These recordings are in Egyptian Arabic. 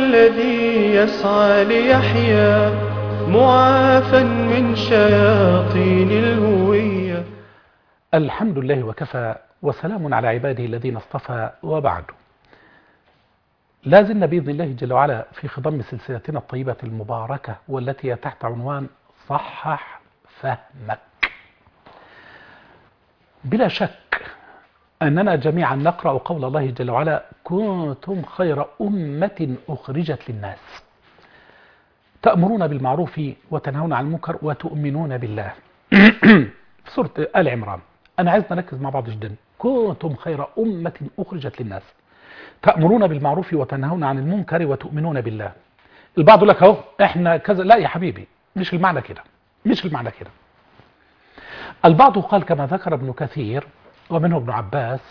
الذي يسعى ليحيا معافا من شياطين الهوية الحمد لله وكفى وسلام على عباده الذين اصطفى وبعد لا زلنا بإذن الله جل وعلا في خضم سلسلتنا الطيبة المباركة والتي هي تحت عنوان صحح فهمك بلا شك أننا جميعا نقرأ قول الله جل وعلا كنتم خير أمة أخرجت للناس تأمرون بالمعروف وتنهون عن المنكر وتؤمنون بالله في سورة آل عمران أنا عايز نركز مع بعض جدا كنتم خير أمة أخرجت للناس تأمرون بالمعروف وتنهون عن المنكر وتؤمنون بالله البعض يقول لك اهو احنا كذا لا يا حبيبي مش المعنى كده مش المعنى كده البعض قال كما ذكر ابن كثير ومنه ابن عباس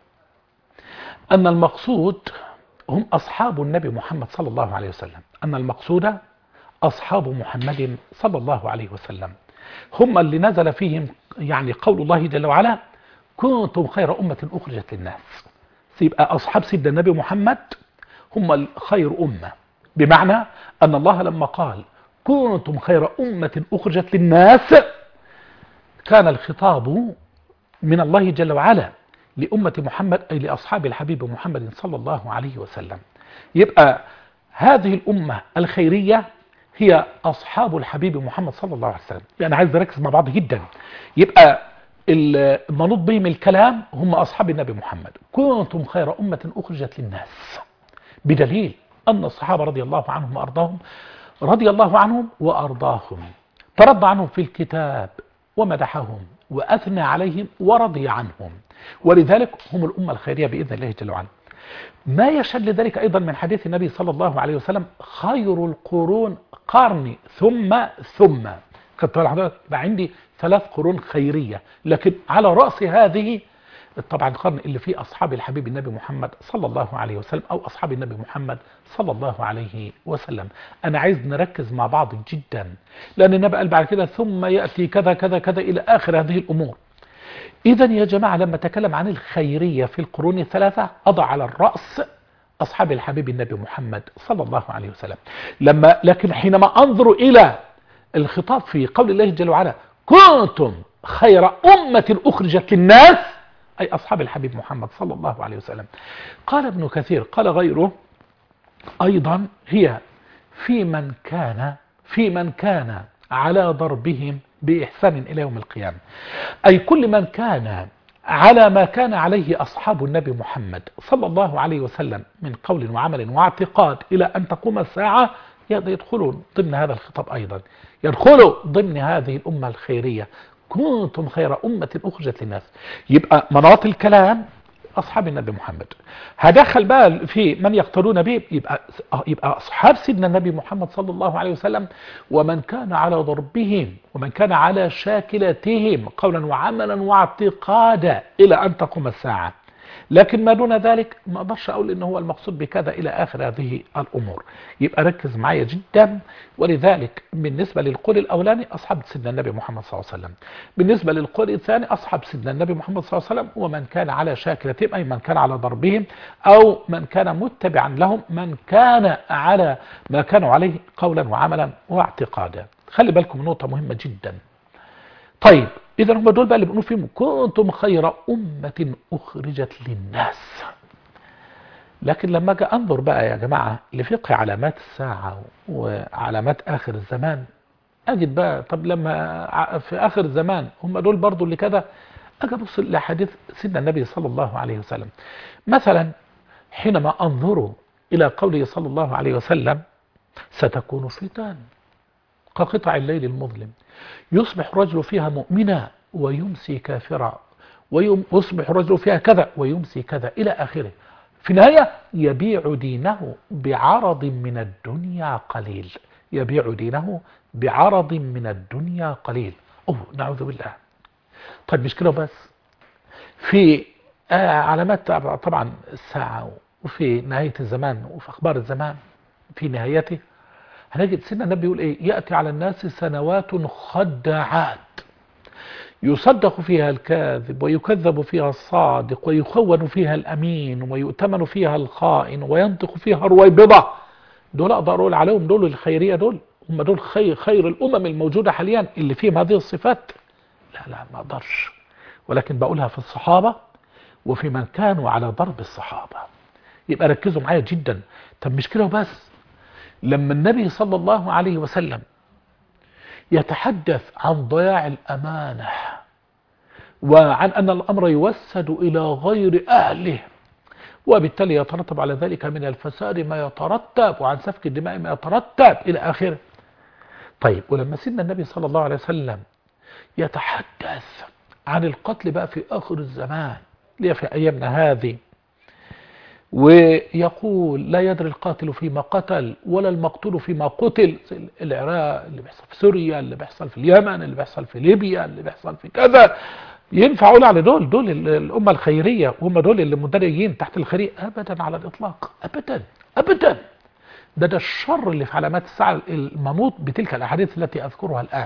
أن المقصود هم أصحاب النبي محمد صلى الله عليه وسلم أن المقصود أصحاب محمد صلى الله عليه وسلم هم اللي نزل فيهم يعني قول الله جل وعلا كنتم خير أمة أخرجت للناس يبقى أصحاب سيدنا النبي محمد هم خير أمة بمعنى أن الله لما قال كنتم خير أمة أخرجت للناس كان الخطاب من الله جل وعلا لأمة محمد أي لأصحاب الحبيب محمد صلى الله عليه وسلم يبقى هذه الأمة الخيرية هي أصحاب الحبيب محمد صلى الله عليه وسلم يعني عايز نركز مع بعض جدا يبقى المنوط بهم الكلام هم أصحاب النبي محمد كنتم خير أمة أخرجت للناس بدليل أن الصحابة رضي الله عنهم وأرضاهم رضي الله عنهم وأرضاهم ترضى عنهم في الكتاب ومدحهم وأثنى عليهم ورضي عنهم ولذلك هم الأمة الخيرية بإذن الله جل وعلا ما يشهد لذلك أيضا من حديث النبي صلى الله عليه وسلم خير القرون قرني ثم ثم خدت حضرتك عندي ثلاث قرون خيرية لكن على رأس هذه طبعا القرن اللي فيه أصحاب الحبيب النبي محمد صلى الله عليه وسلم أو أصحاب النبي محمد صلى الله عليه وسلم أنا عايز نركز مع بعض جدا لأن النبي قال بعد كده ثم يأتي كذا كذا كذا إلى آخر هذه الأمور إذا يا جماعة لما تكلم عن الخيرية في القرون الثلاثة أضع على الرأس أصحاب الحبيب النبي محمد صلى الله عليه وسلم لما لكن حينما أنظر إلى الخطاب في قول الله جل وعلا كنتم خير أمة أخرجت للناس أي أصحاب الحبيب محمد صلى الله عليه وسلم قال ابن كثير قال غيره أيضا هي في من كان في من كان على ضربهم بإحسان إلى يوم القيامة أي كل من كان على ما كان عليه أصحاب النبي محمد صلى الله عليه وسلم من قول وعمل واعتقاد إلى أن تقوم الساعة يدخلوا ضمن هذا الخطاب أيضا يدخلوا ضمن هذه الأمة الخيرية كنتم خير أمة أخرجت للناس يبقى مناط الكلام أصحاب النبي محمد هدخل بقى في من يقتلون به يبقى, يبقى أصحاب سيدنا النبي محمد صلى الله عليه وسلم ومن كان على ضربهم ومن كان على شاكلتهم قولا وعملا واعتقادا إلى أن تقوم الساعة لكن ما دون ذلك ما اقدرش اقول ان هو المقصود بكذا الى اخر هذه الامور يبقى ركز معايا جدا ولذلك بالنسبة للقول الاولاني اصحاب سيدنا النبي محمد صلى الله عليه وسلم بالنسبة للقول الثاني اصحاب سيدنا النبي محمد صلى الله عليه وسلم ومن كان على شاكلتهم اي من كان على ضربهم او من كان متبعا لهم من كان على ما كانوا عليه قولا وعملا واعتقادا خلي بالكم من نقطة مهمة جدا طيب إذا هم دول بقى اللي بنقول فيهم كنتم خير أمة أخرجت للناس لكن لما أجي أنظر بقى يا جماعة لفقه علامات الساعة وعلامات آخر الزمان أجد بقى طب لما في آخر الزمان هم دول برضو اللي كده أجي أبص لحديث سيدنا النبي صلى الله عليه وسلم مثلا حينما أنظر إلى قوله صلى الله عليه وسلم ستكون فتن كقطع الليل المظلم يصبح الرجل فيها مؤمنا ويمسي كافرا ويصبح الرجل فيها كذا ويمسي كذا إلى آخره في النهاية يبيع دينه بعرض من الدنيا قليل يبيع دينه بعرض من الدنيا قليل أوه نعوذ بالله طيب مش كده بس في علامات طبعا الساعة وفي نهاية الزمان وفي أخبار الزمان في نهايته هنجد سيدنا النبي يقول ايه يأتي على الناس سنوات خداعات يصدق فيها الكاذب ويكذب فيها الصادق ويخون فيها الأمين ويؤتمن فيها الخائن وينطق فيها الرويبضة دول اقدر اقول عليهم دول الخيريه دول هم دول خير, خير الامم الموجوده حاليا اللي فيهم هذه الصفات لا لا ما اقدرش ولكن بقولها في الصحابه وفي من كانوا على ضرب الصحابه يبقى ركزوا معايا جدا طب مش كده وبس لما النبي صلى الله عليه وسلم يتحدث عن ضياع الامانه وعن ان الامر يوسد الى غير اهله وبالتالي يترتب على ذلك من الفساد ما يترتب وعن سفك الدماء ما يترتب إلى آخره طيب ولما سيدنا النبي صلى الله عليه وسلم يتحدث عن القتل بقى في آخر الزمان اللي في أيامنا هذه ويقول لا يدري القاتل فيما قتل ولا المقتول فيما قتل زي العراق اللي بيحصل في سوريا اللي بيحصل في اليمن اللي بيحصل في ليبيا اللي بيحصل في كذا ينفع اقول على دول دول الامه الخيريه وهم دول اللي مندرجين تحت الخيريه ابدا على الاطلاق ابدا ابدا ده ده الشر اللي في علامات الساعه المموت بتلك الاحاديث التي اذكرها الان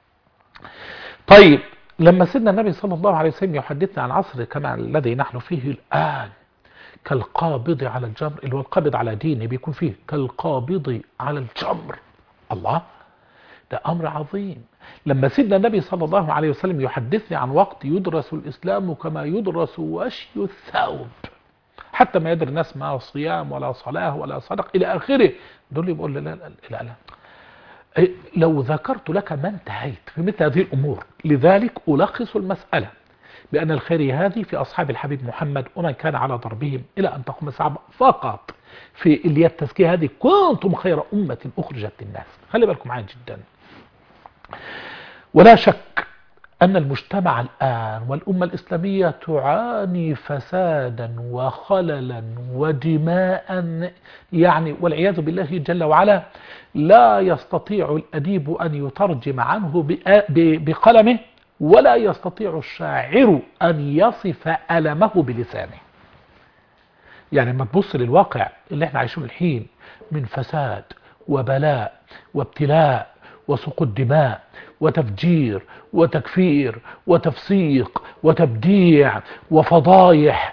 طيب لما سيدنا النبي صلى الله عليه وسلم يحدثنا عن عصر كما الذي نحن فيه الان كالقابض على الجمر اللي هو القابض على دينه بيكون فيه كالقابض على الجمر الله ده أمر عظيم لما سيدنا النبي صلى الله عليه وسلم يحدثني عن وقت يدرس الإسلام كما يدرس وشي الثوب حتى ما يدري الناس ما صيام ولا صلاة ولا صدق إلى آخره دول يقول لا لا لا, لا, لا. لو ذكرت لك ما انتهيت في مثل هذه الأمور لذلك ألخص المسألة بأن الخير هذه في أصحاب الحبيب محمد ومن كان على ضربهم إلى أن تقوم الساعة فقط في اللي التزكية هذه كنتم خير أمة أخرجت للناس خلي بالكم معايا جدا ولا شك أن المجتمع الآن والأمة الإسلامية تعاني فسادا وخللا ودماء يعني والعياذ بالله جل وعلا لا يستطيع الأديب أن يترجم عنه بقلمه ولا يستطيع الشاعر أن يصف ألمه بلسانه يعني لما تبص للواقع اللي احنا عايشينه الحين من فساد وبلاء وابتلاء وسقوط دماء وتفجير وتكفير وتفسيق وتبديع وفضايح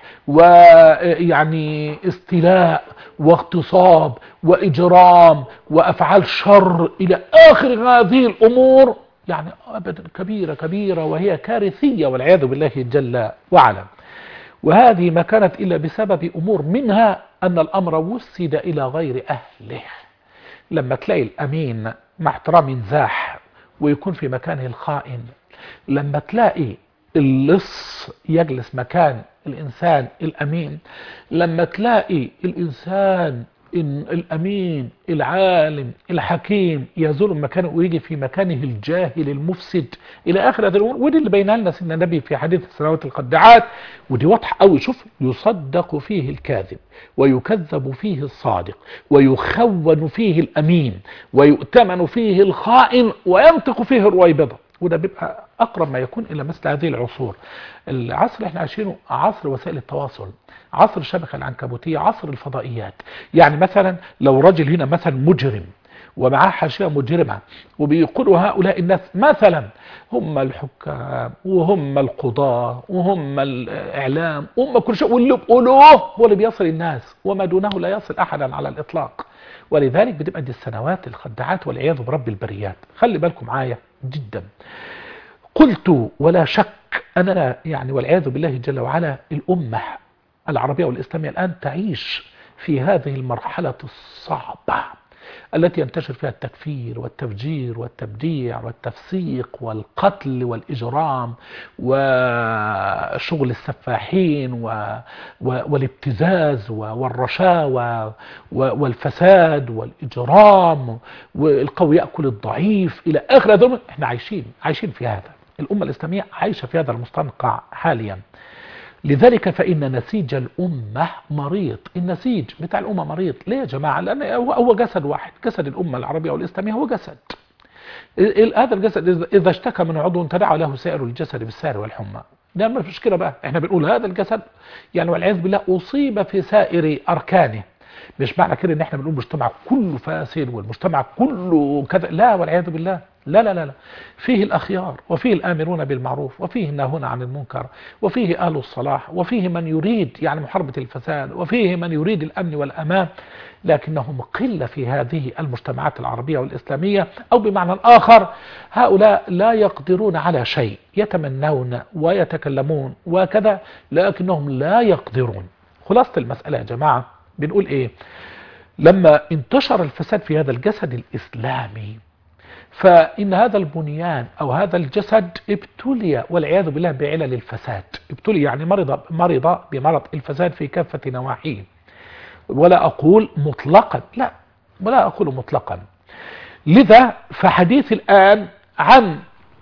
ويعني استيلاء واغتصاب وإجرام وأفعال شر إلى آخر هذه الأمور يعني أبدا كبيرة كبيرة وهي كارثية والعياذ بالله جل وعلا وهذه ما كانت إلا بسبب أمور منها أن الأمر وسد إلى غير أهله لما تلاقي الأمين مع احترام زاح ويكون في مكانه الخائن لما تلاقي اللص يجلس مكان الإنسان الأمين لما تلاقي الإنسان إن الأمين العالم الحكيم يزول مكانه ويجي في مكانه الجاهل المفسد إلى آخر هذه الأمور ودي اللي بينها لنا سيدنا النبي في حديث السنوات القدعات ودي واضحة قوي شوف يصدق فيه الكاذب ويكذب فيه الصادق ويخون فيه الأمين ويؤتمن فيه الخائن وينطق فيه الرويبضة وده بيبقى أقرب ما يكون إلى مثل هذه العصور العصر اللي احنا عايشينه عصر وسائل التواصل عصر الشبكة العنكبوتية عصر الفضائيات يعني مثلا لو رجل هنا مثلا مجرم ومعاه حاشية مجرمة وبيقولوا هؤلاء الناس مثلا هم الحكام وهم القضاة وهم الإعلام وهم كل شيء واللي بيقولوه هو اللي بيصل الناس وما دونه لا يصل أحدا على الإطلاق ولذلك بتبقى دي السنوات الخدعات والعياذ برب البريات خلي بالكم معايا جدا قلت ولا شك أننا يعني والعياذ بالله جل وعلا الأمة العربية والإسلامية الآن تعيش في هذه المرحلة الصعبة التي ينتشر فيها التكفير والتفجير والتبديع والتفسيق والقتل والإجرام وشغل السفاحين والابتزاز والرشاوى والفساد والإجرام والقوي يأكل الضعيف إلى آخر هذا احنا عايشين عايشين في هذا الأمة الإسلامية عايشة في هذا المستنقع حاليا لذلك فإن نسيج الأمة مريض النسيج بتاع الأمة مريض ليه يا جماعة لأن هو جسد واحد جسد الأمة العربية والإسلامية هو جسد هذا الجسد إذا اشتكى من عضو تداعى له سائر الجسد بالسهر والحمى ده ما فيش كده بقى احنا بنقول هذا الجسد يعني والعياذ بالله أصيب في سائر أركانه مش معنى كده ان احنا بنقول المجتمع كله فاسد والمجتمع كله كذا لا والعياذ بالله لا لا لا لا فيه الأخيار وفيه الآمرون بالمعروف وفيه الناهون عن المنكر وفيه أهل الصلاح وفيه من يريد يعني محاربة الفساد وفيه من يريد الأمن والأمان لكنهم قلة في هذه المجتمعات العربية والإسلامية أو بمعنى آخر هؤلاء لا يقدرون على شيء يتمنون ويتكلمون وكذا لكنهم لا يقدرون خلاصة المسألة يا جماعة بنقول إيه لما انتشر الفساد في هذا الجسد الإسلامي فإن هذا البنيان أو هذا الجسد ابتلي والعياذ بالله بعلل الفساد ابتلي يعني مرض, مرض بمرض الفساد في كافة نواحيه ولا أقول مطلقا لا ولا أقول مطلقا لذا فحديث الآن عن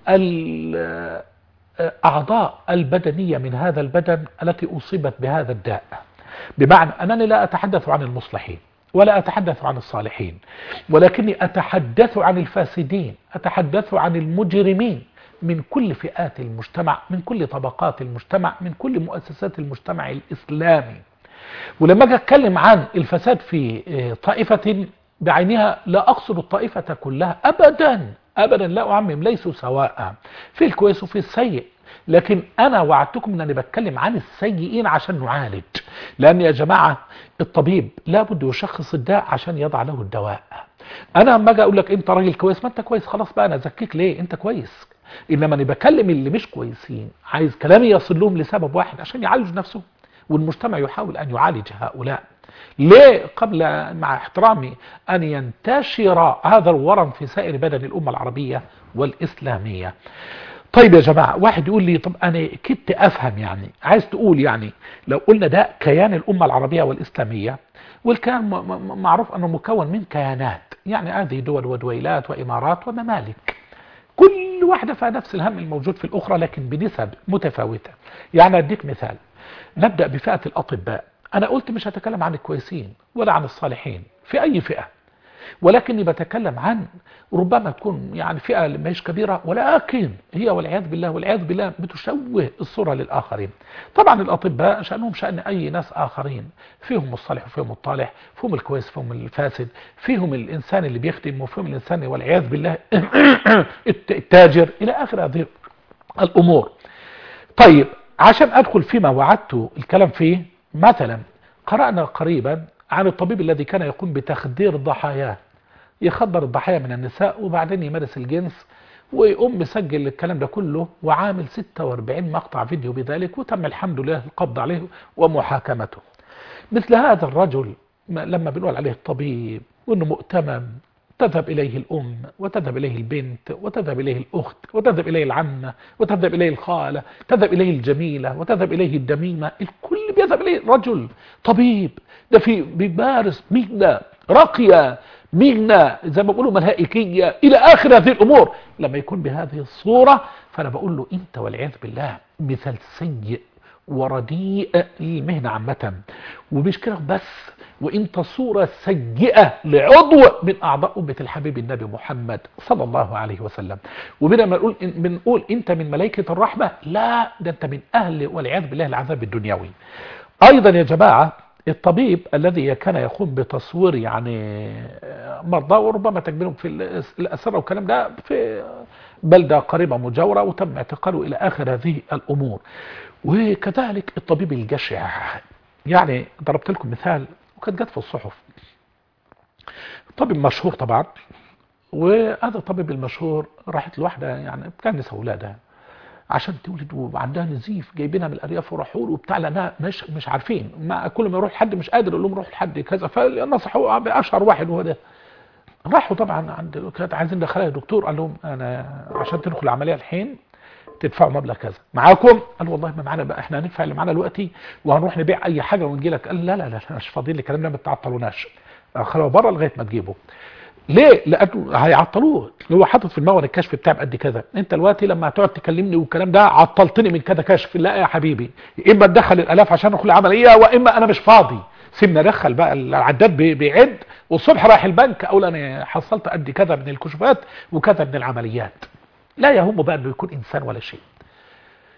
الأعضاء البدنية من هذا البدن التي أصيبت بهذا الداء بمعنى أنني لا أتحدث عن المصلحين ولا أتحدث عن الصالحين ولكني أتحدث عن الفاسدين أتحدث عن المجرمين من كل فئات المجتمع من كل طبقات المجتمع من كل مؤسسات المجتمع الإسلامي ولما أجي أتكلم عن الفساد في طائفة بعينها لا أقصد الطائفة كلها أبدا أبدا لا أعمم ليسوا سواء في الكويس وفي السيء لكن أنا وعدتكم أنني بتكلم عن السيئين عشان نعالج لأن يا جماعة الطبيب لابد يشخص الداء عشان يضع له الدواء أنا لما أجي أقول لك أنت راجل كويس ما أنت كويس خلاص بقى أنا أزكيك ليه أنت كويس إنما أنا بكلم اللي مش كويسين عايز كلامي يصل لهم لسبب واحد عشان يعالجوا نفسهم والمجتمع يحاول أن يعالج هؤلاء ليه قبل مع احترامي أن ينتشر هذا الورم في سائر بدن الأمة العربية والإسلامية طيب يا جماعة واحد يقول لي طب أنا كدت أفهم يعني عايز تقول يعني لو قلنا ده كيان الأمة العربية والإسلامية والكيان معروف أنه مكون من كيانات يعني هذه دول ودويلات وإمارات وممالك كل واحدة فيها نفس الهم الموجود في الأخرى لكن بنسب متفاوتة يعني أديك مثال نبدأ بفئة الأطباء أنا قلت مش هتكلم عن الكويسين ولا عن الصالحين في أي فئة ولكني بتكلم عن ربما تكون يعني فئة مش كبيرة ولكن هي والعياذ بالله والعياذ بالله بتشوه الصورة للآخرين طبعا الأطباء شأنهم شأن أي ناس آخرين فيهم الصالح وفيهم الطالح فيهم الكويس فيهم الفاسد فيهم الإنسان اللي بيخدم وفيهم الإنسان والعياذ بالله التاجر إلى آخر هذه الأمور طيب عشان أدخل فيما وعدت الكلام فيه مثلا قرأنا قريبا عن الطبيب الذي كان يقوم بتخدير ضحاياه يخدر الضحايا من النساء وبعدين يمارس الجنس ويقوم مسجل الكلام ده كله وعامل 46 مقطع فيديو بذلك وتم الحمد لله القبض عليه ومحاكمته مثل هذا الرجل لما بنقول عليه الطبيب وانه مؤتمن تذهب إليه الأم وتذهب إليه البنت وتذهب إليه الأخت وتذهب إليه العمة وتذهب إليه الخالة تذهب إليه الجميلة وتذهب إليه الدميمة الكل بيذهب إليه رجل طبيب ده في بيمارس مهنة راقية مهنة زي ما بيقولوا ملائكية إلى آخر هذه الأمور لما يكون بهذه الصورة فأنا بقول له أنت والعياذ بالله مثال سيء ورديء للمهنة عامة ومش كده بس وانت صورة سيئة لعضو من اعضاء امة الحبيب النبي محمد صلى الله عليه وسلم وبنا ما نقول بنقول انت من ملائكة الرحمة لا ده انت من اهل والعياذ بالله العذاب الدنيوي ايضا يا جماعة الطبيب الذي كان يقوم بتصوير يعني مرضى وربما تكبيرهم في الأسرة والكلام ده في بلدة قريبة مجاورة وتم اعتقاله إلى آخر هذه الأمور وكذلك الطبيب الجشع يعني ضربت لكم مثال وكانت جت في الصحف طبيب مشهور طبعا وهذا الطبيب المشهور راحت لواحدة يعني كان نساء ولادها عشان تولد وعندها نزيف جايبينها من الارياف وراحوا له وبتاع لانها مش مش عارفين ما كل ما يروح حد مش قادر يقول لهم روح لحد كذا فنصحوا باشهر واحد هو ده راحوا طبعا عند كانت عايزين ندخلها دكتور قال لهم انا عشان تدخل العمليه الحين تدفعوا مبلغ كذا معاكم قال والله ما معانا بقى احنا هندفع اللي معانا دلوقتي وهنروح نبيع اي حاجه ونجي لك قال لا لا لا مش فاضيين الكلام ده ما تعطلوناش خلوه بره لغايه ما تجيبه ليه لانه هيعطلوه هو حاطط في المون الكشف بتاع قد كذا انت دلوقتي لما هتقعد تكلمني والكلام ده عطلتني من كذا كشف لا يا حبيبي اما تدخل الالاف عشان ادخل عمليه واما انا مش فاضي سيبنا ندخل بقى العداد بيعد والصبح رايح البنك اقول انا حصلت قد كذا من الكشوفات وكذا من العمليات لا يهم بقى انه يكون انسان ولا شيء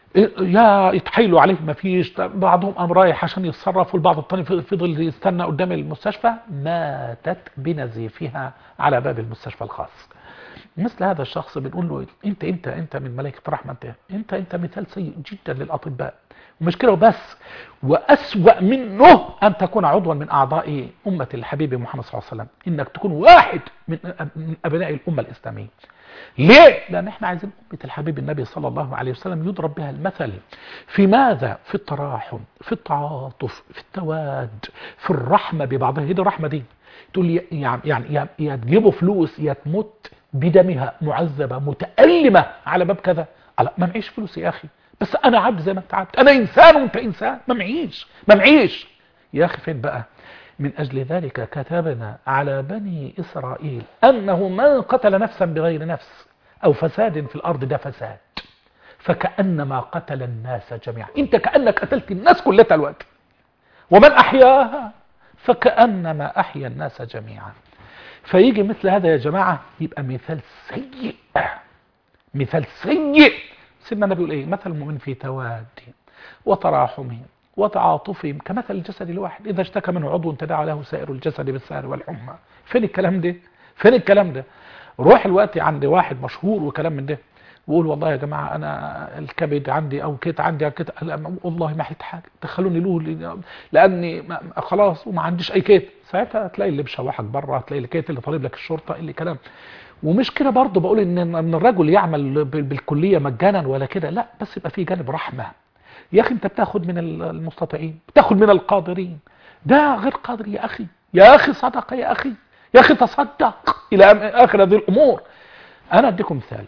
يا يتحايلوا عليه ما فيش بعضهم قام رايح عشان يتصرف والبعض الثاني فضل يستنى قدام المستشفى ماتت بنزيفها على باب المستشفى الخاص مثل هذا الشخص بنقول له انت انت انت من ملائكه الرحمه انت انت انت مثال سيء جدا للاطباء ومش كده وبس واسوا منه ان تكون عضوا من اعضاء امه الحبيب محمد صلى الله عليه وسلم انك تكون واحد من من ابناء الامه الاسلاميه ليه؟ لأن احنا عايزين أمة الحبيب النبي صلى الله عليه وسلم يضرب بها المثل في ماذا؟ في التراحم في التعاطف في التواد في الرحمة ببعضها هي دي الرحمة دي تقول يعني يعني يا تجيبوا فلوس يا تموت بدمها معذبة متألمة على باب كذا لا ما معيش فلوس يا أخي بس أنا عبد زي ما أنت عبد أنا إنسان وأنت إنسان ما معيش ما معيش يا أخي فين بقى من أجل ذلك كتبنا على بني إسرائيل أنه من قتل نفسا بغير نفس أو فساد في الأرض ده فساد فكأنما قتل الناس جميعا أنت كأنك قتلت الناس كلها الوقت ومن أحياها فكأنما أحيا الناس جميعا فيجي مثل هذا يا جماعة يبقى مثال سيء مثال سيء سيدنا النبي يقول ايه مثل المؤمن في توادهم وتراحمهم وتعاطفهم كمثل الجسد الواحد إذا اشتكى منه عضو تداعى له سائر الجسد بالسهر والحمى فين الكلام ده فين الكلام ده روح الوقت عند واحد مشهور وكلام من ده وقول والله يا جماعة أنا الكبد عندي أو كده عندي أو كده والله ما حلت حاجة دخلوني له لأني خلاص وما عنديش أي كيت ساعتها هتلاقي اللي مشوحك بره هتلاقي الكيت اللي طالب لك الشرطة اللي كلام ومش كده برضه بقول إن إن الرجل يعمل بالكلية مجانا ولا كده لا بس يبقى في جانب رحمة يا أخي أنت بتاخد من المستطيعين بتاخد من القادرين ده غير قادر يا أخي يا أخي صدق يا أخي يا أخي تصدق إلى آخر هذه الأمور أنا أديكم مثال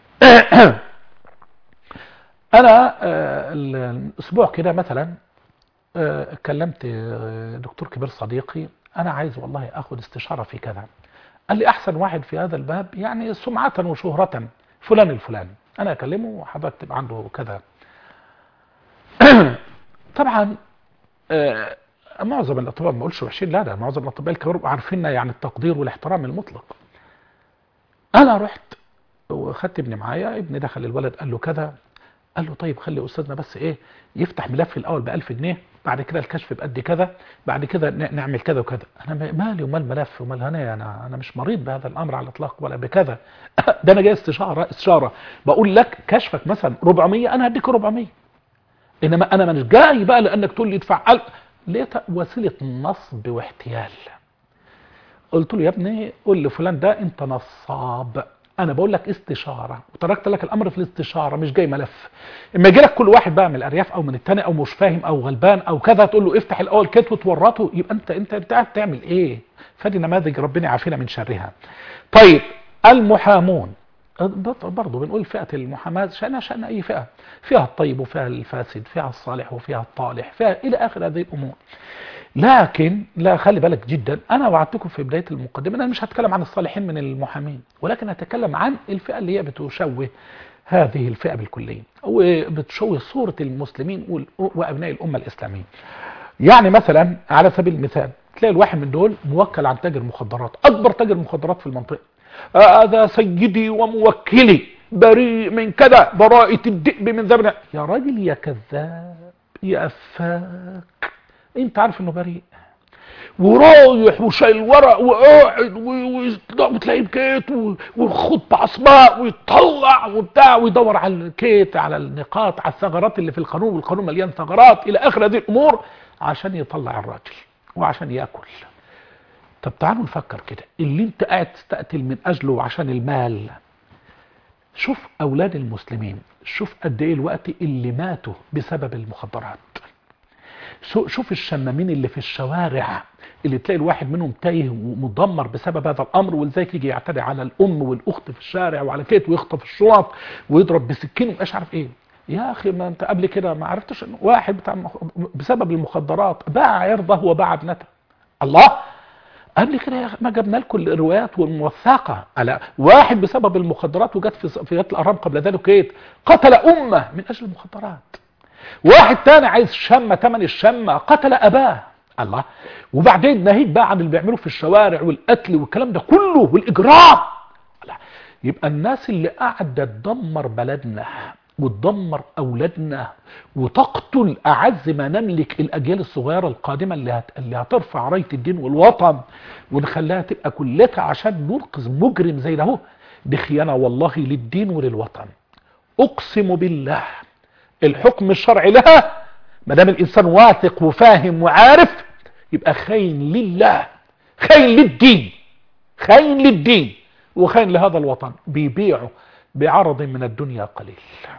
أنا الأسبوع كده مثلا كلمت دكتور كبير صديقي أنا عايز والله أخذ استشارة في كذا قال لي أحسن واحد في هذا الباب يعني سمعة وشهرة فلان الفلاني أنا أكلمه وحضرتك تبقى عنده كذا طبعا معظم الأطباء ما أقولش وحشين لا ده معظم الأطباء الكبار عارفين يعني التقدير والاحترام المطلق أنا رحت وخدت ابني معايا ابني دخل الولد قال له كذا قال له طيب خلي أستاذنا بس إيه يفتح ملف الأول ب 1000 جنيه بعد كده الكشف بقد كذا بعد كده نعمل كذا وكذا أنا مالي ومال ملف ومال هنا أنا أنا مش مريض بهذا الأمر على الإطلاق ولا بكذا ده أنا جاي استشارة استشارة بقول لك كشفك مثلا 400 أنا هديك 400 إنما أنا مش جاي بقى لأنك تقول لي ادفع لقيت وسيلة نصب واحتيال قلت له يا ابني قول لفلان ده انت نصاب انا بقول لك استشاره وتركت لك الامر في الاستشاره مش جاي ملف اما يجي لك كل واحد بقى من الارياف او من الثاني او مش فاهم او غلبان او كذا تقول له افتح الاول كت وتورطه يبقى انت انت انت قاعد تعمل ايه فدي نماذج ربنا يعافينا من شرها طيب المحامون برضه بنقول فئة المحاماة شأنها شأن أي فئة فيها الطيب وفيها الفاسد فيها الصالح وفيها الطالح فيها إلى آخر هذه الأمور لكن لا خلي بالك جدا أنا وعدتكم في بداية المقدمة أنا مش هتكلم عن الصالحين من المحامين ولكن هتكلم عن الفئة اللي هي بتشوه هذه الفئة بالكلية وبتشوه صورة المسلمين وأبناء الأمة الإسلامية يعني مثلا على سبيل المثال تلاقي الواحد من دول موكل عن تاجر مخدرات أكبر تاجر مخدرات في المنطقة هذا سيدي وموكلي بريء من كذا براءة الذئب من ذبنا يا راجل يا كذاب يا أفاك انت عارف انه بريء ورايح وشايل ورق وقاعد وتلاقيه بكيت ويخط بعصباء ويطلع وبتاع ويدور على الكيت على النقاط على الثغرات اللي في القانون والقانون مليان ثغرات الى اخر هذه الامور عشان يطلع الراجل وعشان ياكل طب تعالوا نفكر كده اللي انت قاعد تستقتل من اجله عشان المال شوف اولاد المسلمين شوف قد ايه الوقت اللي ماتوا بسبب المخدرات شوف الشمامين اللي في الشوارع اللي تلاقي الواحد منهم تايه ومدمر بسبب هذا الامر ولذلك يجي يعتدي على الام والاخت في الشارع وعلى كيت ويخطف الشنط ويضرب بسكين ومش عارف ايه يا اخي ما انت قبل كده ما عرفتش ان واحد بتاع بسبب المخدرات باع عرضه وباع ابنته الله قبل كده ما جبنا لكم الروايات والموثقه على واحد بسبب المخدرات وجت في في جت الاهرام قبل ذلك كيت قتل امه من اجل المخدرات واحد تاني عايز شمه ثمن الشمه قتل اباه الله وبعدين ناهيك بقى عن اللي بيعملوه في الشوارع والقتل والكلام ده كله والاجرام الله يبقى الناس اللي قاعده تدمر بلدنا وتدمر أولادنا وتقتل أعز ما نملك الأجيال الصغيرة القادمة اللي, هت... اللي هترفع راية الدين والوطن ونخليها تبقى كلها عشان ننقذ مجرم زي ده هو دي خيانة والله للدين وللوطن أقسم بالله الحكم الشرعي لها ما دام الإنسان واثق وفاهم وعارف يبقى خاين لله خاين للدين خاين للدين وخاين لهذا الوطن بيبيعه بعرض من الدنيا قليل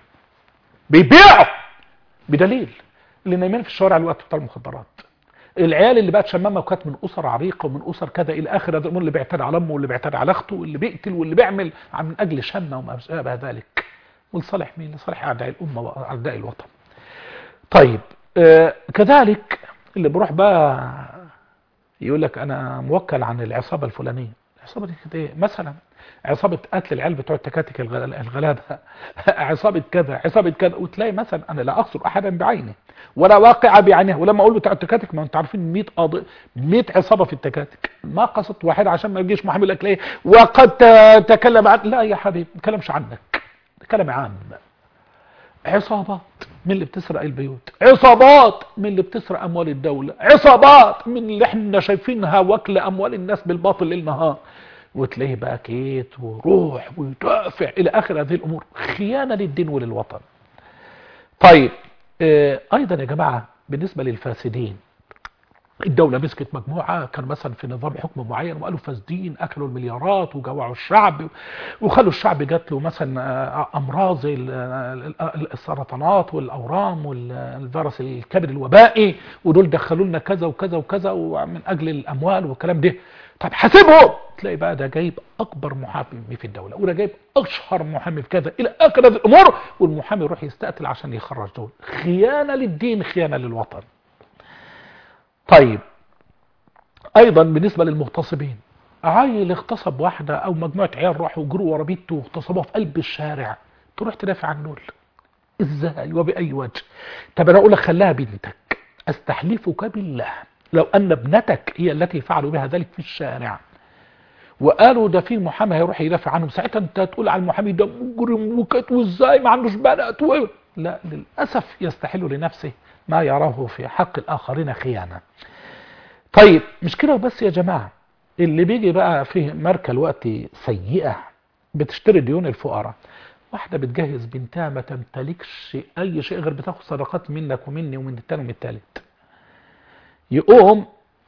بيبيعوا بدليل اللي نايمين في الشوارع الوقت بتاع المخدرات العيال اللي بقت شمامه وكانت من اسر عريقه ومن اسر كذا الى اخر هذا الامور اللي بيعتدي على امه واللي بيعتدي على اخته واللي بيقتل واللي بيعمل من اجل شمه وما شابه ذلك ولصالح مين؟ لصالح اعداء الامه واعداء الوطن. طيب آه كذلك اللي بروح بقى يقول لك انا موكل عن العصابه الفلانيه العصابه دي كده ايه مثلا عصابه قتل العيال بتوع التكاتك الغل- الغلابه عصابه كذا عصابه كذا وتلاقي مثلا انا لا اقصد احدا بعينه ولا واقع بعينه ولما اقول بتوع التكاتك ما انتوا عارفين 100 قاضي 100 عصابه في التكاتك ما قصدت واحد عشان ما يجيش محامي يقول لك ليه وقد ت- تكلم عن لا يا حبيبي ما تكلمش عنك كلام عام عصابات من اللي بتسرق البيوت عصابات من اللي بتسرق اموال الدولة عصابات من اللي احنا شايفينها واكل اموال الناس بالباطل ليل نهار وتلاقيه بقى كيت وروح ويدافع الى اخر هذه الامور خيانة للدين وللوطن طيب آه، ايضا يا جماعة بالنسبة للفاسدين الدولة مسكت مجموعة كان مثلا في نظام حكم معين وقالوا فاسدين أكلوا المليارات وجوعوا الشعب وخلوا الشعب جات له مثلا آه، أمراض زي ال- ال- السرطانات والأورام والفيروس الكبد الوبائي ودول دخلوا لنا كذا وكذا وكذا ومن أجل الأموال والكلام ده طب حاسبهم تلاقي بقى ده جايب أكبر محامي في الدولة وده جايب أشهر محامي في كذا إلى آخر هذه الأمور والمحامي يروح يستقتل عشان يخرج دول خيانة للدين خيانة للوطن طيب ايضا بالنسبة للمغتصبين عيل اغتصب واحدة او مجموعة عيال راحوا جروا ورا بيته واغتصبوها في قلب الشارع تروح تدافع عن دول ازاي وباي وجه طب انا اقول لك خليها بنتك استحلفك بالله لو ان ابنتك هي التي فعلوا بها ذلك في الشارع وقالوا ده في محامي هيروح يدافع عنهم ساعتها انت تقول على المحامي ده مجرم وكت وازاي ما عندوش بنات و... لا للاسف يستحل لنفسه ما يراه في حق الاخرين خيانه طيب مش كده بس يا جماعه اللي بيجي بقى فيه ماركه الوقت سيئه بتشتري ديون الفقراء واحده بتجهز بنتها ما تمتلكش اي شيء غير بتاخد صدقات منك ومني ومن التاني ومن التالت يقوم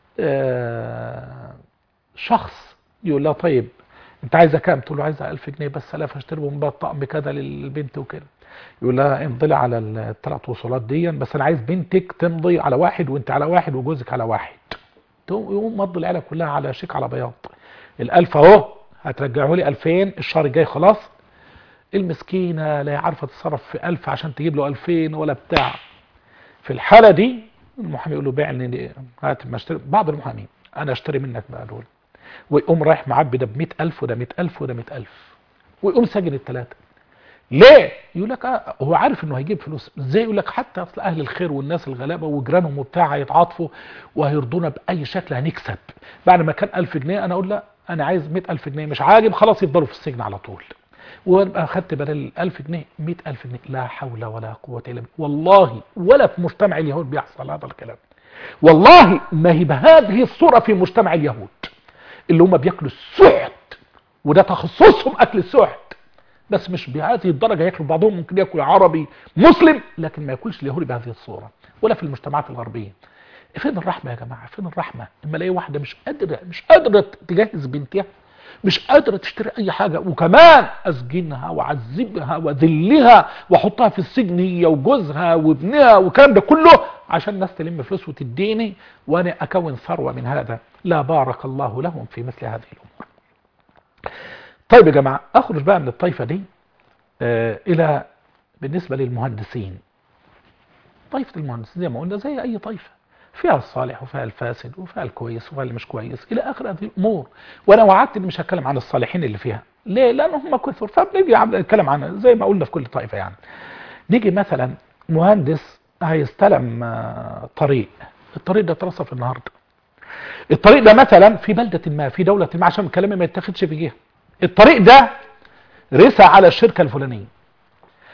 آه شخص يقول لها طيب انت عايزه كام تقول له عايزه 1000 جنيه بس الاف اشتري بهم بقى طقم كذا للبنت وكده يقول لها امضي لي على الثلاث وصولات دي بس انا عايز بنتك تمضي على واحد وانت على واحد وجوزك على واحد تقوم يقوم مضي العيله كلها على شيك على بياض الالف اهو هترجعه لي 2000 الشهر الجاي خلاص المسكينه لا عارفه تتصرف في 1000 عشان تجيب له 2000 ولا بتاع في الحاله دي المحامي يقول له بيعني هات ما اشتري بعض المحامين انا اشتري منك بقى دول ويقوم رايح معبي ده ب 100000 وده 100000 وده 100000 ويقوم ساجن الثلاثه ليه يقول لك آه هو عارف انه هيجيب فلوس ازاي يقول لك حتى اصل اهل الخير والناس الغلابه وجيرانهم وبتاع هيتعاطفوا وهيرضونا باي شكل هنكسب بعد ما كان 1000 جنيه انا اقول لا انا عايز 100000 جنيه مش عاجب خلاص يفضلوا في السجن على طول وابقى خدت بدل ال 1000 جنيه 100000 جنيه لا حول ولا قوه الا بالله والله ولا في مجتمع اليهود بيحصل هذا الكلام والله ما هي بهذه الصوره في مجتمع اليهود اللي هم بياكلوا السحت وده تخصصهم اكل السحت بس مش بهذه الدرجة ياكلوا بعضهم ممكن ياكل عربي مسلم لكن ما ياكلش اليهودي بهذه الصورة ولا في المجتمعات الغربية فين الرحمة يا جماعة فين الرحمة اما الاقي واحدة مش قادرة مش قادرة تجهز بنتها مش قادرة تشتري اي حاجة وكمان اسجنها واعذبها واذلها واحطها في السجن هي وجوزها وابنها والكلام ده كله عشان الناس تلم فلوس وتديني وانا اكون ثروة من هذا لا بارك الله لهم في مثل هذه الامور طيب يا جماعة اخرج بقى من الطائفة دي آه الى بالنسبة للمهندسين طائفة المهندسين زي ما قلنا زي اي طائفة فيها الصالح وفيها الفاسد وفيها الكويس وفيها اللي مش كويس الى اخر هذه الامور وانا وعدت اني مش هتكلم عن الصالحين اللي فيها ليه لان هم كثر فبنيجي نتكلم عنها زي ما قلنا في كل طائفة يعني نيجي مثلا مهندس هيستلم آه طريق الطريق ده اترصف النهارده الطريق ده مثلا في بلدة ما في دولة ما عشان كلامي ما يتاخدش في جهه الطريق ده رسى على الشركة الفلانية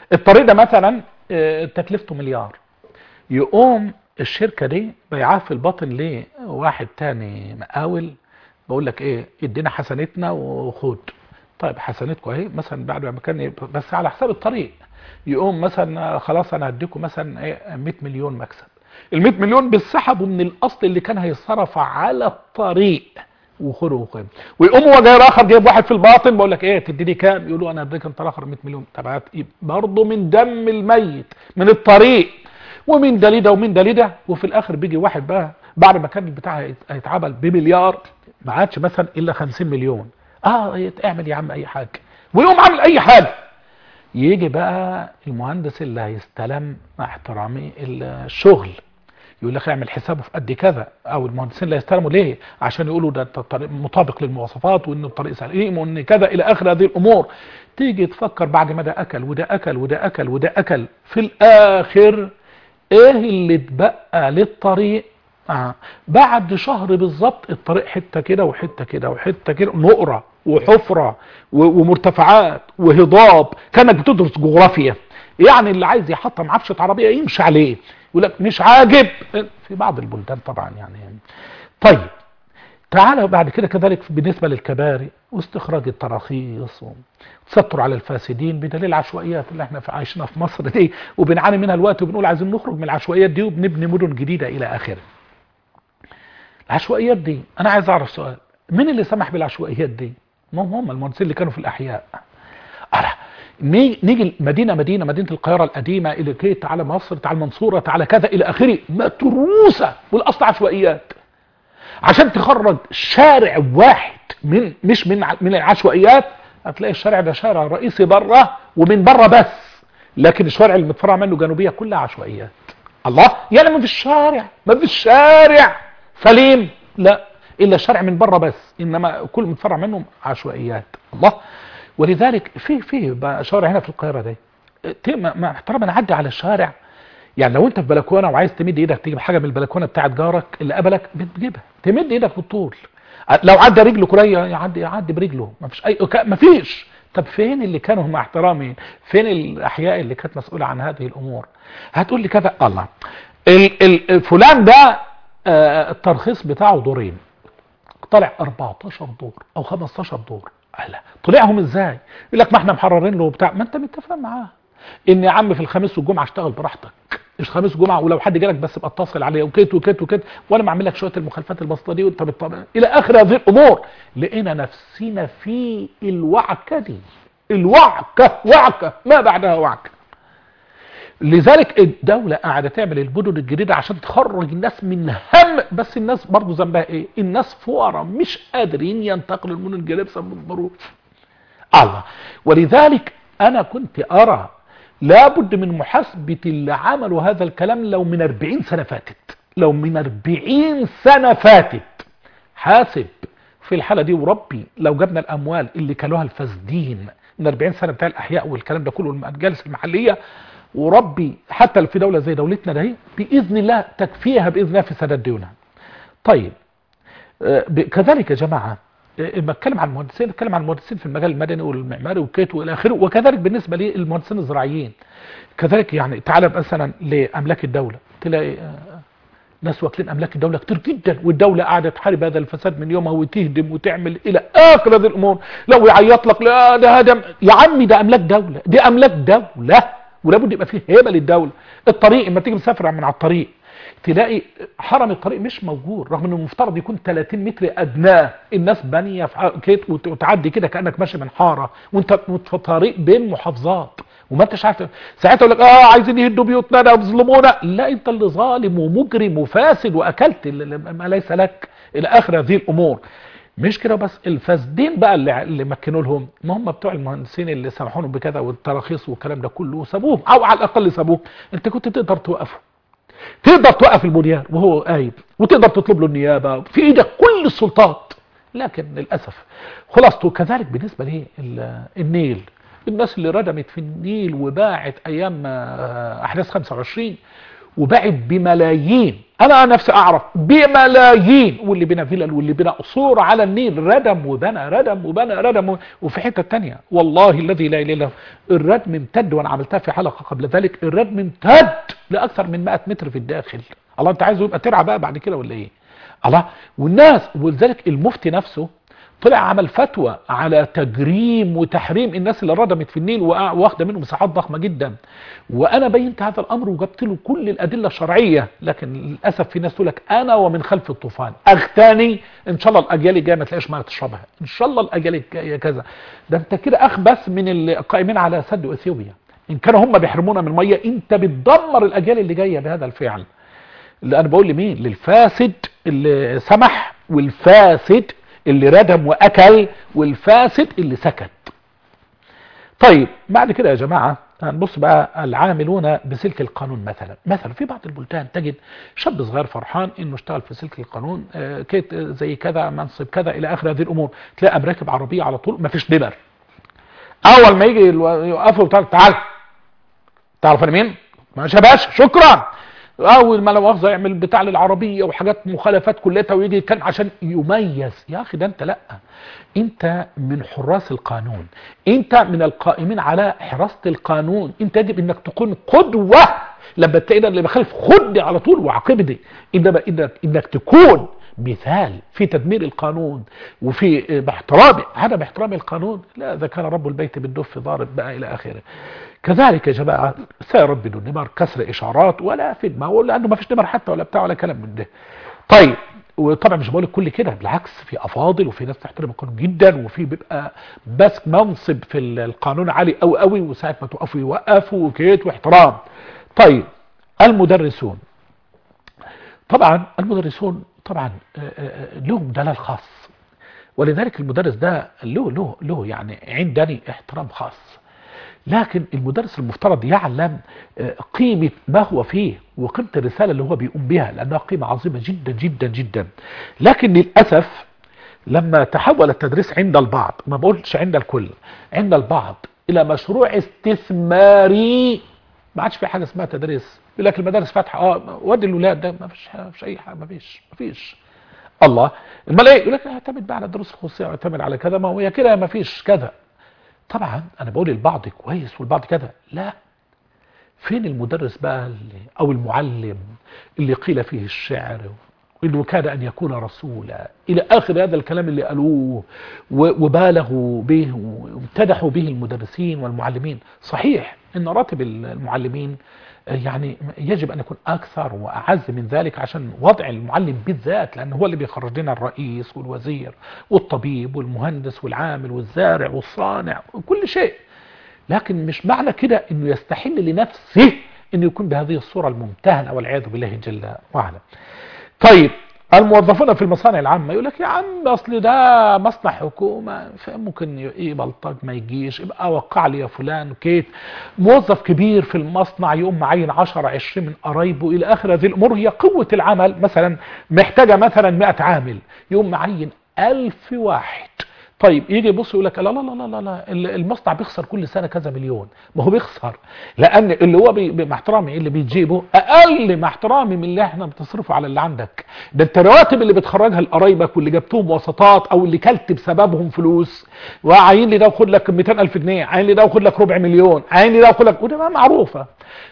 الطريق ده مثلا آه، تكلفته مليار يقوم الشركة دي بيعاه في الباطن ليه واحد تاني مقاول بقول لك ايه ادينا حسنتنا وخد طيب حسنتكم اهي مثلا بعد ما كان يبقى- بس على حساب الطريق يقوم مثلا خلاص انا هديكم مثلا ايه 100 مليون مكسب ال 100 مليون بيسحبوا من الاصل اللي كان هيتصرف على الطريق وخده وخده ويقوم هو جاي اخر جايب واحد في الباطن بقول لك ايه تديني كام يقولوا انا اديك انت الاخر 100 مليون طب برضه من دم الميت من الطريق ومن ده لده ومن ده لده وفي الاخر بيجي واحد بقى بعد ما كان البتاع هيت- هيتعمل بمليار ما عادش مثلا الا 50 مليون اه اعمل يا عم اي حاجه ويقوم عامل اي حاجه يجي بقى المهندس اللي هيستلم مع احترامي الشغل يقول لك اعمل حسابه في قد كذا او المهندسين اللي هيستلموا ليه عشان يقولوا ده الطريق مطابق للمواصفات وان الطريق سليم وان كذا الى اخر هذه الامور تيجي تفكر بعد ما ده اكل وده اكل وده اكل وده اكل في الاخر ايه اللي اتبقى للطريق آه. بعد شهر بالظبط الطريق حته كده وحته كده وحته كده نقره وحفره و- ومرتفعات وهضاب كانك بتدرس جغرافيا يعني اللي عايز يحطم عفشه عربيه يمشي عليه يقول لك مش عاجب في بعض البلدان طبعا يعني طيب تعالى بعد كده كذلك بالنسبة للكباري واستخراج التراخيص وتستر على الفاسدين بدليل العشوائيات اللي احنا في- عايشينها في مصر دي وبنعاني منها الوقت وبنقول عايزين نخرج من العشوائيات دي وبنبني مدن جديدة إلى آخره العشوائيات دي أنا عايز أعرف سؤال مين اللي سمح بالعشوائيات دي؟ ما هم هم المهندسين اللي كانوا في الأحياء أنا ني- نيجي مدينة مدينة مدينة القاهرة القديمة إلى كي تعالى مصر تعالى المنصورة تعالى كذا إلى آخره متروسة والأصل عشوائيات عشان تخرج شارع واحد من مش من ع- من العشوائيات هتلاقي الشارع ده شارع رئيسي بره ومن بره بس لكن الشوارع اللي متفرع منه جنوبيه كلها عشوائيات الله يعني ما فيش شارع ما فيش شارع سليم لا الا الشارع من بره بس انما كل متفرع منه عشوائيات الله ولذلك في في بقى شوارع هنا في القاهره دي ت- ما ما- احترام انا اعدي على الشارع يعني لو انت في بلكونه وعايز تمد ايدك تجيب حاجه من البلكونه بتاعت جارك اللي قبلك بتجيبها تمد ايدك بالطول لو عدى رجله كريه يعدي يعدي برجله ما فيش اي ما فيش طب فين اللي كانوا مع احترامي فين الاحياء اللي كانت مسؤوله عن هذه الامور هتقول لي كذا الله ال ال فلان ده آه، الترخيص بتاعه دورين طلع 14 دور او 15 دور لا طلعهم ازاي يقول لك ما احنا محررين له بتاع ما انت متفق معاه ان يا عم في الخميس والجمعه اشتغل براحتك الخميس والجمعه ولو حد جالك بس ابقى اتصل عليه وكيت وكيت وكيت وانا بعمل لك شويه المخالفات البسيطه دي وانت بتطبق الى اخر هذه الامور لقينا نفسنا في الوعكه دي الوعكه وعكه ما بعدها وعكه لذلك الدولة قاعدة تعمل المدن الجديدة عشان تخرج الناس من هم بس الناس برضو ذنبها ايه الناس فقراء مش قادرين ينتقلوا المدن الجديدة بسبب الظروف الله ولذلك انا كنت ارى لابد من محاسبة اللي عملوا هذا الكلام لو من 40 سنة فاتت لو من 40 سنة فاتت حاسب في الحالة دي وربي لو جبنا الأموال اللي كانوها الفاسدين من 40 سنة بتاع الأحياء والكلام ده كله المجالس المحلية وربي حتى في دولة زي دولتنا ده بإذن الله تكفيها بإذن الله في سداد ديونها طيب آه، ب- كذلك يا جماعة آه، لما اتكلم عن المهندسين اتكلم عن المهندسين في المجال المدني والمعماري والكيت والى اخره وكذلك بالنسبه للمهندسين الزراعيين كذلك يعني تعالى مثلا لاملاك الدوله تلاقي آه، ناس واكلين املاك الدوله كتير جدا والدوله قاعده تحارب هذا الفساد من يومها وتهدم وتعمل الى اخر هذه الامور لو يعيط لك لا ده هدم يا عمي ده املاك دوله دي املاك دوله ولابد يبقى فيه هيبه للدوله الطريق لما تيجي مسافر من على الطريق تلاقي حرم الطريق مش موجود رغم انه المفترض يكون 30 متر ادناه الناس بانيه في ع- كده وت- وتعدي كده كانك ماشي من حاره وانت وانت في طريق بين محافظات وما انتش عارف ساعتها يقول لك اه عايزين يهدوا بيوتنا ده ويظلمونا لا انت اللي ظالم ومجرم وفاسد واكلت اللي- ما ليس لك الى اخر هذه الامور مش كده بس الفاسدين بقى اللي, اللي مكنوا لهم ما هم بتوع المهندسين اللي سمحوا لهم بكذا والتراخيص والكلام ده كله وسابوهم او على الاقل سابوه انت كنت تقدر توقفه تقدر توقف المدير وهو قايب وتقدر تطلب له النيابه في ايدك كل السلطات لكن للاسف خلاصته كذلك بالنسبه للنيل الناس اللي ردمت في النيل وباعت ايام آه، احداث 25 وباعت بملايين انا نفسي اعرف بملايين واللي بنا فيلل واللي بنا قصور على النيل ردم وبنى ردم وبنى ردم وفي حته تانية والله الذي لا اله الا هو الردم امتد وانا عملتها في حلقه قبل ذلك الردم امتد لاكثر من 100 متر في الداخل الله انت عايزه يبقى ترعى بقى بعد كده ولا ايه الله والناس ولذلك المفتي نفسه طلع عمل فتوى على تجريم وتحريم الناس اللي ردمت في النيل واخده منه مساحات ضخمه جدا وانا بينت هذا الامر وجبت له كل الادله الشرعيه لكن للاسف في ناس تقول لك انا ومن خلف الطوفان اغتاني ان شاء الله الاجيال الجايه ما تلاقيش ميه تشربها ان شاء الله الاجيال الجايه كذا ده انت كده اخبث من القائمين على سد اثيوبيا ان كانوا هم بيحرمونا من الميه انت بتدمر الاجيال اللي جايه بهذا الفعل اللي انا بقول لمين للفاسد اللي سمح والفاسد اللي ردم واكل والفاسد اللي سكت طيب بعد كده يا جماعة هنبص بقى العاملون بسلك القانون مثلا مثلا في بعض البلدان تجد شاب صغير فرحان انه اشتغل في سلك القانون آه، كيت زي كذا منصب كذا الى اخر هذه الامور تلاقي راكب عربيه على طول ما فيش دبر اول ما يجي الو- يوقفوا تعال تعال تعرف انا مين ماشي يا باشا شكرا اول ما لا مؤاخذه يعمل بتاع للعربيه وحاجات مخالفات كلها ويجي يتكلم عشان يميز يا اخي ده انت لا انت من حراس القانون انت من القائمين على حراسه القانون انت يجب انك تكون قدوه لما تلاقي ده اللي بخالف خد على طول وعاقبني انما انك انك تكون مثال في تدمير القانون وفي باحترام عدم احترام القانون لا اذا كان رب البيت بالدف ضارب بقى الى اخره كذلك يا جماعه سير بدون نمر كسر اشارات ولا فدمه ولا انه ما فيش نمر حتى ولا بتاع ولا كلام من ده طيب وطبعا مش بقول لك كل كده بالعكس في افاضل وفي ناس تحترم القانون جدا وفي بيبقى بس منصب في القانون عالي قوي قوي وساعه ما توقفوا يوقفوا وكيت واحترام طيب المدرسون طبعا المدرسون طبعا آه، آه، لهم دلال خاص ولذلك المدرس ده له له له يعني عندني احترام خاص لكن المدرس المفترض يعلم آه، قيمة ما هو فيه وقيمة الرسالة اللي هو بيقوم بها لأنها قيمة عظيمة جدا جدا جدا لكن للأسف لما تحول التدريس عند البعض ما بقولش عند الكل عند البعض إلى مشروع استثماري ما عادش في حاجة اسمها تدريس يقول لك المدارس فاتحة اه ودي الولاد ده ما فيش ما فيش أي حاجة ما فيش ما فيش الله امال ايه يقول لك اعتمد بقى على الدروس الخصوصيه واعتمد على كذا ما هي كده ما فيش كذا طبعا انا بقول البعض كويس والبعض كذا لا فين المدرس بقى اللي او المعلم اللي قيل فيه الشعر انه كاد ان يكون رسولا الى اخر هذا الكلام اللي قالوه و- وبالغوا به وامتدحوا به المدرسين والمعلمين صحيح ان راتب المعلمين يعني يجب ان يكون اكثر واعز من ذلك عشان وضع المعلم بالذات لان هو اللي بيخرج لنا الرئيس والوزير والطبيب والمهندس والعامل والزارع والصانع وكل شيء لكن مش معنى كده انه يستحل لنفسه انه يكون بهذه الصورة الممتهنة والعياذ بالله جل وعلا طيب الموظفون في المصانع العامة يقول لك يا عم اصل ده مصنع حكومة فممكن ايه بلطج ما يجيش يبقى وقع لي يا فلان كيف موظف كبير في المصنع يقوم معين 10 20 من قرايبه الى اخر هذه الامور هي قوة العمل مثلا محتاجة مثلا 100 عامل يقوم معين 1000 واحد طيب يجي يبص يقول لك لا لا لا لا لا, لا المصنع بيخسر كل سنه كذا مليون ما هو بيخسر لان اللي هو بي مع احترامي اللي بيجيبه اقل مع احترامي من اللي احنا بتصرفه على اللي عندك ده انت الرواتب اللي بتخرجها لقرايبك واللي جبتهم وسطات او اللي كلت بسببهم فلوس وعاين لي ده وخد لك 200000 جنيه عاين لي ده وخد لك ربع مليون عاين لي ده وخد لك وده ما معروفه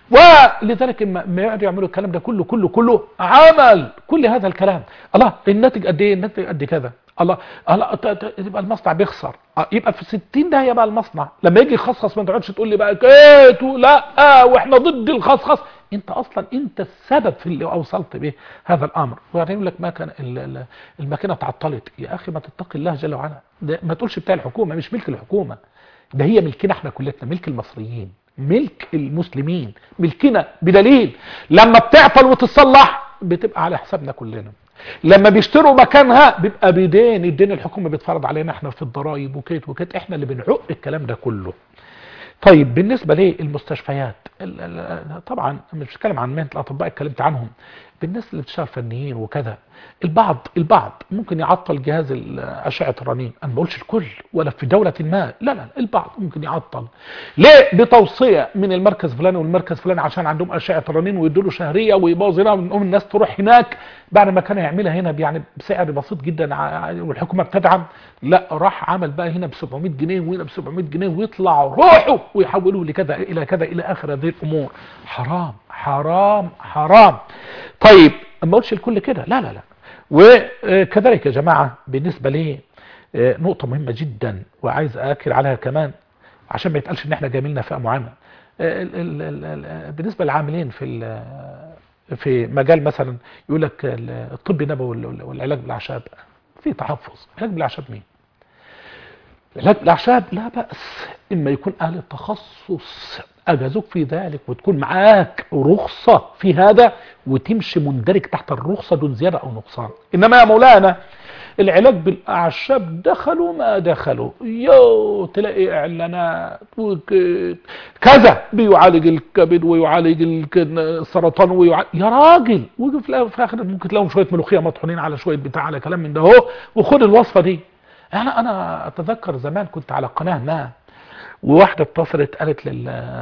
ولذلك ما ما يقعدوا يعملوا الكلام ده كله كله كله عمل كل هذا الكلام الله الناتج قد ايه الناتج قد كذا الله الله ت- ت- يبقى المصنع بيخسر آه، يبقى في 60 ده يبقى المصنع لما يجي يخصخص ما تقعدش تقول لي بقى كيت لا آه واحنا ضد الخصخص انت اصلا انت السبب في اللي اوصلت به هذا الامر وبعدين يقول لك ما كان ال- ال- الماكينه اتعطلت يا اخي ما تتقي الله جل وعلا ده ما تقولش بتاع الحكومه مش ملك الحكومه ده هي ملكنا احنا كلتنا ملك المصريين ملك المسلمين ملكنا بدليل لما بتعطل وتصلح بتبقى على حسابنا كلنا لما بيشتروا مكانها بيبقى بدين الدين الحكومي بيتفرض علينا احنا في الضرائب وكيت وكيت احنا اللي بنعق الكلام ده كله طيب بالنسبة للمستشفيات ال- ال- طبعا مش بتكلم عن مهنه الاطباء اتكلمت عنهم بالناس اللي بتشتغل فنيين وكذا البعض البعض ممكن يعطل جهاز ال- اشعه الرنين انا ما بقولش الكل ولا في دوله ما لا لا البعض ممكن يعطل ليه بتوصيه من المركز فلاني والمركز فلاني عشان عندهم اشعه رنين ويدوا له شهريه ويبوظ هنا ونقوم الناس تروح هناك بعد ما كان يعملها هنا يعني بسعر بسيط جدا ع- والحكومه بتدعم لا راح عمل بقى هنا ب 700 جنيه وهنا ب 700 جنيه ويطلع روحه ويحولوه لكذا الى كذا الى اخر هذه الامور حرام حرام حرام طيب ما اقولش الكل كده لا لا لا وكذلك يا جماعه بالنسبه لي آه، نقطه مهمه جدا وعايز اكد عليها كمان عشان ما يتقالش ان احنا جاملنا فئه معينه آه، ال- ال- ال- ال- بالنسبه للعاملين في ال- في مجال مثلا يقول لك ال- الطب النبوي وال- والعلاج بالاعشاب في تحفظ علاج بالاعشاب مين علاج بالاعشاب لا باس اما يكون اهل التخصص اجازوك في ذلك وتكون معاك رخصه في هذا وتمشي مندرج تحت الرخصه دون زياده او نقصان انما يا مولانا العلاج بالاعشاب دخلوا ما دخلوا يو تلاقي اعلانات وك- كذا بيعالج الكبد ويعالج الك- السرطان ويعالج يا راجل ويجي في الآخر- في الاخر ممكن تلاقيهم شويه ملوخيه مطحونين على شويه بتاع على كلام من ده اهو وخد الوصفه دي انا انا اتذكر زمان كنت على قناه ما وواحده اتصلت قالت لل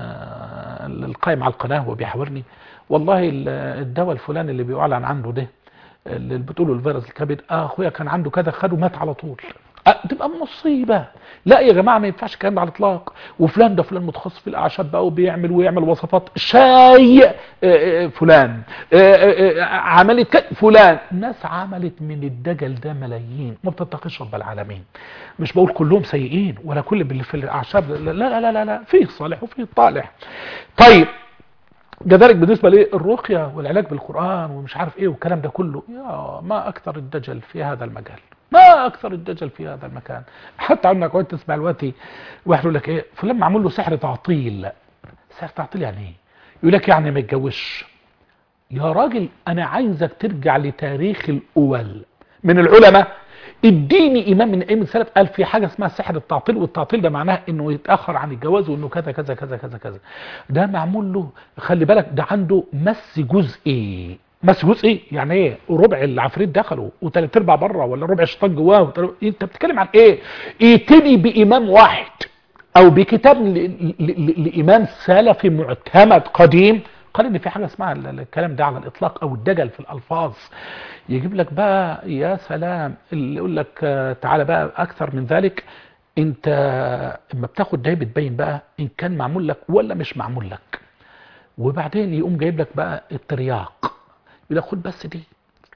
للقائم على القناه وهو بيحاورني والله ال- الدواء الفلاني اللي بيعلن عنه ده اللي بتقوله الفيروس الكبد اه اخويا كان عنده كذا خده مات على طول آه تبقى مصيبه لا يا جماعه ما ينفعش الكلام ده على الاطلاق وفلان ده فلان متخصص في الاعشاب بقى وبيعمل ويعمل وصفات شاي آه، آه، فلان آه، آه، آه، عملت ك- فلان ناس عملت من الدجل ده ملايين ما بتتقيش رب العالمين مش بقول كلهم سيئين ولا كل اللي في الاعشاب لا لا لا لا, لا. فيه صالح وفيه طالح طيب كذلك بالنسبة للرقية والعلاج بالقرآن ومش عارف ايه والكلام ده كله يا ما اكثر الدجل في هذا المجال ما اكثر الدجل في هذا المكان حتى عندك قعدت تسمع دلوقتي واحد يقول لك ايه فلان معمول له سحر تعطيل سحر تعطيل يعني ايه يقول لك يعني ما يتجوزش يا راجل انا عايزك ترجع لتاريخ الاول من العلماء اديني امام من ائمه السلف قال في حاجه اسمها سحر التعطيل والتعطيل ده معناه انه يتاخر عن الجواز وانه كذا كذا كذا كذا كذا ده معمول له خلي بالك ده عنده مس جزئي مس جزئي يعني ايه ربع العفريت دخلوا وثلاث ارباع بره ولا ربع الشيطان جواه وتل- انت بتتكلم عن ايه ائتني بامام واحد او بكتاب ل- ل- ل- لامام سلفي معتمد قديم قال ان في حاجه اسمها ال- ال- الكلام ده على الاطلاق او الدجل في الالفاظ يجيب لك بقى يا سلام اللي يقول لك آه، تعالى بقى اكثر من ذلك انت اما بتاخد ده بتبين بقى ان كان معمول لك ولا مش معمول لك وبعدين يقوم جايب لك بقى الترياق يقول لك خد بس دي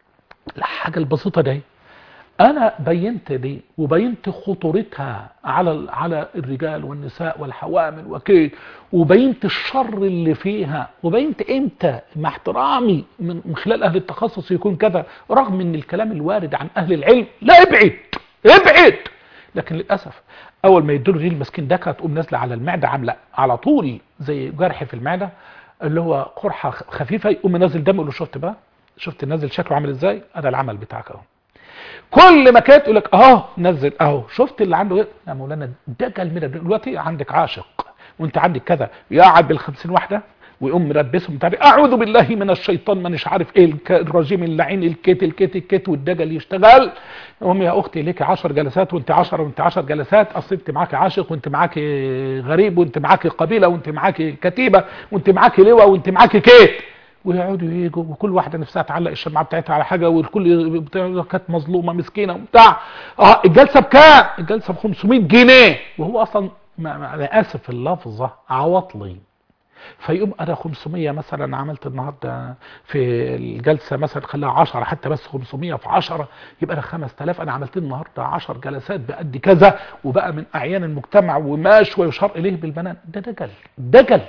الحاجه البسيطه دي انا بينت دي وبينت خطورتها على ال- على الرجال والنساء والحوامل وكيد وبينت الشر اللي فيها وبينت امتى مع احترامي من من خلال اهل التخصص يكون كذا رغم ان الكلام الوارد عن اهل العلم لا ابعد ابعد لكن للاسف اول ما يدوا دي المسكين ده كانت تقوم نازله على المعده عامله على طول زي جرح في المعده اللي هو قرحه خفيفه يقوم نازل دم يقول له شفت بقى شفت نازل شكله عامل ازاي هذا العمل بتاعك اهو كل ما كانت يقول لك اهو نزل اهو شفت اللي عنده ايه يا مولانا دجل من دلوقتي عندك عاشق وانت عندك كذا يقعد بالخمسين واحده ويقوم مربسهم بتاع اعوذ بالله من الشيطان من مش عارف ايه الك- الرجيم اللعين الكيت الكيت الكيت والدجل يشتغل يقوم يا اختي ليكي 10 جلسات وانت 10 وانت 10 جلسات اصل انت معاكي عاشق وانت معاكي غريب وانت معاكي قبيله وانت معاكي كتيبه وانت معاكي لواء وانت معاكي كيت ويقعدوا يجوا وكل واحده نفسها تعلق الشمعه بتاعتها على حاجه والكل بتاع- كانت مظلومه مسكينه وبتاع اه الجلسه بكام؟ الجلسه ب 500 جنيه وهو اصلا ما ما- انا اسف في اللفظه عواطلي فيقوم انا 500 مثلا عملت النهارده في الجلسه مثلا خلاها 10 حتى بس 500 في 10 يبقى انا 5000 انا عملت النهارده 10 جلسات بقد كذا وبقى من اعيان المجتمع وماش ويشار اليه بالبنان ده دجل دجل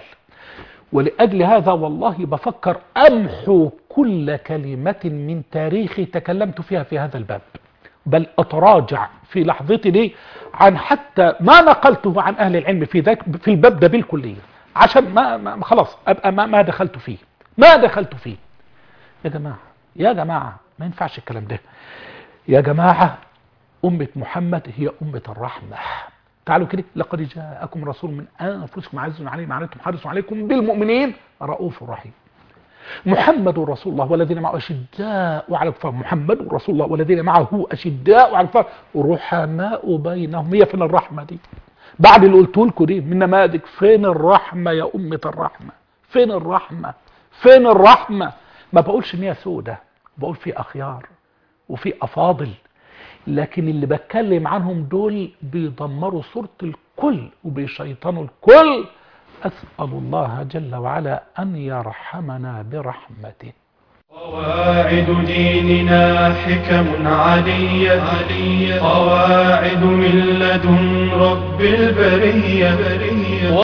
ولأجل هذا والله بفكر أمحو كل كلمة من تاريخي تكلمت فيها في هذا الباب بل أتراجع في لحظتي دي عن حتى ما نقلته عن أهل العلم في ذاك في الباب ده بالكلية عشان ما, ما خلاص أبقى ما, ما دخلت فيه ما دخلت فيه يا جماعة يا جماعة ما ينفعش الكلام ده يا جماعة أمة محمد هي أمة الرحمة تعالوا كده لقد جاءكم رسول من انفسكم عز عليه ما عنتم حريص عليكم بالمؤمنين رؤوف رحيم محمد رسول الله والذين معه اشداء على الكفار محمد رسول الله والذين معه اشداء على الكفار رحماء بينهم هي فين الرحمه دي بعد اللي قلت لكم دي من نماذج فين الرحمه يا امه الرحمه فين الرحمه فين الرحمه ما بقولش ان هي سودة بقول في اخيار وفي افاضل لكن اللي بتكلم عنهم دول بيدمروا صورة الكل وبيشيطنوا الكل أسأل الله جل وعلا أن يرحمنا برحمته قواعد ديننا حكم علية قواعد من لدن رب البرية